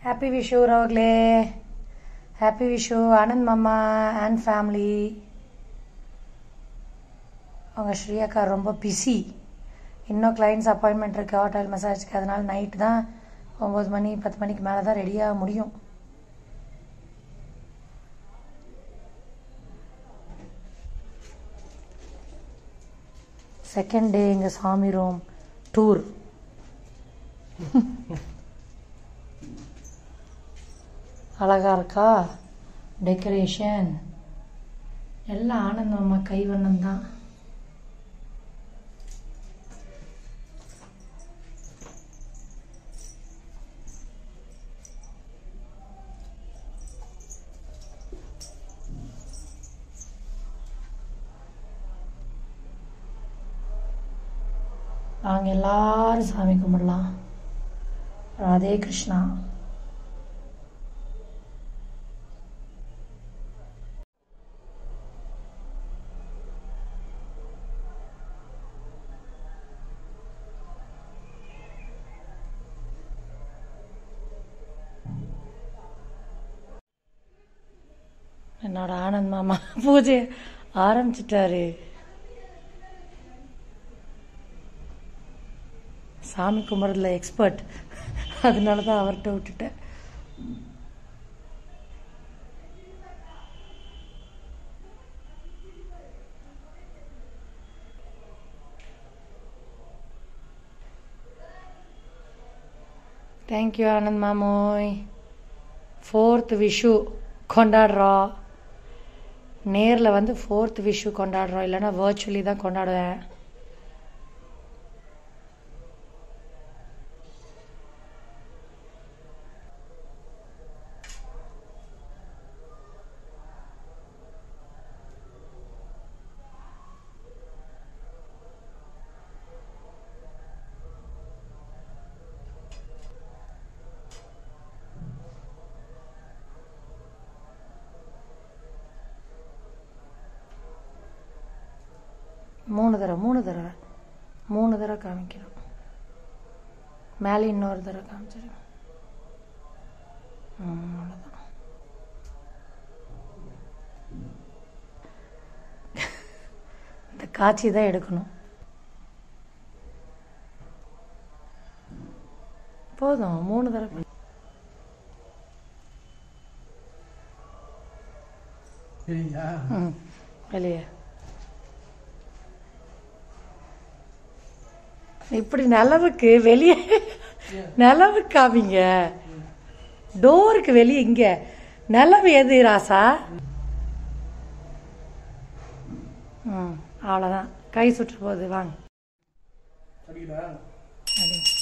happy Vishu ரோக்லே happy Vishu Anand மாமா and family அவங்க ஸ்ரீயாக்கா ரொம்ப பிஸி இன்னும் கிளைண்ட்ஸ் அப்பாயின்மெண்ட் இருக்குது ஹோட்டல் மசாஜ்க்கு அதனால நைட்டு தான் ஒம்பது மணி பத்து மணிக்கு மேலே தான் ரெடியாக முடியும் செகண்ட் டே எங்கள் சாமி ரூம் டூர் அழகா இருக்கா டெக்கரேஷன் எல்லாம் ஆனந்தம் அம்மா கைவண்ணம் தான் நாங்க எல்லாரும் சாமி கும்பிடலாம் ராதே கிருஷ்ணா என்னோட ஆனந்த் மாமா பூஜை ஆரம்பிச்சிட்டாரு சாமி கும்பிட்றதுல எக்ஸ்பர்ட் அதனால தான் அவர்கிட்ட விட்டுட்டேன் தேங்க்யூ ஆனந்த் மாமோய் ஃபோர்த் விஷு கொண்டாடுறோம் நேரில் வந்து ஃபோர்த் விஷு கொண்டாடுறோம் இல்லைன்னா வர்ச்சுவலி தான் கொண்டாடுவேன் மூணு தடவை மூணு தடவை மூணு தடவை காமிக்கணும் மேலே இன்னொரு தடவை காமிச்சிருங்க ம், அவ்வளோதான் இந்த காட்சி தான் எடுக்கணும் போதும் மூணு தடவை சரிங்களா ம் வெளியே இப்படி நிலவுக்கு வெளியே நிலவு காமிங்க டோருக்கு வெளியே இங்க நிலவு எது ராசா ம் அவ்வளோதான் கை சுற்று போகுது வாங்க அடிக்கடா அப்படிங்க